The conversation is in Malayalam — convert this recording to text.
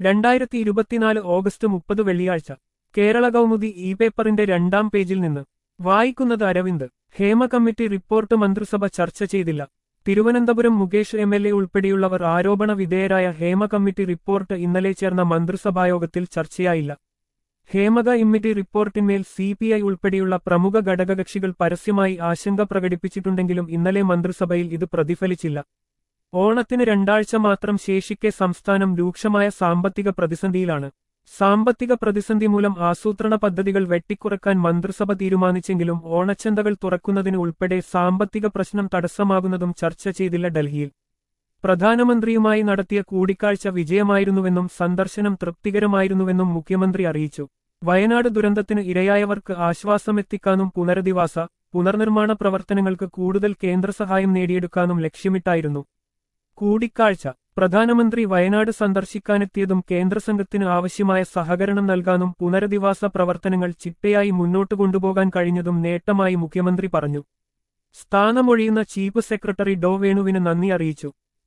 രണ്ടായിരത്തി ഇരുപത്തിനാല് ഓഗസ്റ്റ് മുപ്പത് വെള്ളിയാഴ്ച കേരള കൗമുദി ഇ പേപ്പറിന്റെ രണ്ടാം പേജിൽ നിന്ന് വായിക്കുന്നത് അരവിന്ദ് ഹേമ കമ്മിറ്റി റിപ്പോർട്ട് മന്ത്രിസഭ ചർച്ച ചെയ്തില്ല Thiruvananthapuram Mukesh M L A ഉൾപ്പെടെയുള്ളവർ ആരോപണ വിധേയരായ ഹേമ കമ്മിറ്റി റിപ്പോർട്ട് ഇന്നലെ ചേർന്ന മന്ത്രിസഭായോഗത്തിൽ ചർച്ചയായില്ല ഹേമക ഇമ്മിറ്റി റിപ്പോർട്ടിന്മേൽ സി പി ഐ ഉൾപ്പെടെയുള്ള പ്രമുഖ ഘടകകക്ഷികൾ പരസ്യമായി ആശങ്ക പ്രകടിപ്പിച്ചിട്ടുണ്ടെങ്കിലും ഇന്നലെ മന്ത്രിസഭയിൽ ഇത് പ്രതിഫലിച്ചില്ല ഓണത്തിന് രണ്ടാഴ്ച മാത്രം ശേഷിക്കെ സംസ്ഥാനം രൂക്ഷമായ സാമ്പത്തിക പ്രതിസന്ധിയിലാണ് സാമ്പത്തിക പ്രതിസന്ധി മൂലം ആസൂത്രണ പദ്ധതികൾ വെട്ടിക്കുറക്കാൻ മന്ത്രിസഭ തീരുമാനിച്ചെങ്കിലും ഓണച്ചന്തകൾ തുറക്കുന്നതിന് ഉൾപ്പെടെ സാമ്പത്തിക പ്രശ്നം തടസ്സമാകുന്നതും ചർച്ച ചെയ്തില്ല ഡൽഹിയിൽ പ്രധാനമന്ത്രിയുമായി നടത്തിയ കൂടിക്കാഴ്ച വിജയമായിരുന്നുവെന്നും സന്ദർശനം തൃപ്തികരമായിരുന്നുവെന്നും മുഖ്യമന്ത്രി അറിയിച്ചു വയനാട് ദുരന്തത്തിന് ഇരയായവർക്ക് ആശ്വാസമെത്തിക്കാനും പുനരധിവാസ പുനർനിർമ്മാണ പ്രവർത്തനങ്ങൾക്ക് കൂടുതൽ കേന്ദ്രസഹായം നേടിയെടുക്കാനും ലക്ഷ്യമിട്ടായിരുന്നു കൂടിക്കാഴ്ച പ്രധാനമന്ത്രി വയനാട് സന്ദർശിക്കാനെത്തിയതും കേന്ദ്രസംഘത്തിന് ആവശ്യമായ സഹകരണം നൽകാനും പുനരധിവാസ പ്രവർത്തനങ്ങൾ ചിട്ടയായി മുന്നോട്ട് കൊണ്ടുപോകാൻ കഴിഞ്ഞതും നേട്ടമായി മുഖ്യമന്ത്രി പറഞ്ഞു സ്ഥാനമൊഴിയുന്ന ചീഫ് സെക്രട്ടറി ഡോ വേണുവിന് നന്ദി അറിയിച്ചു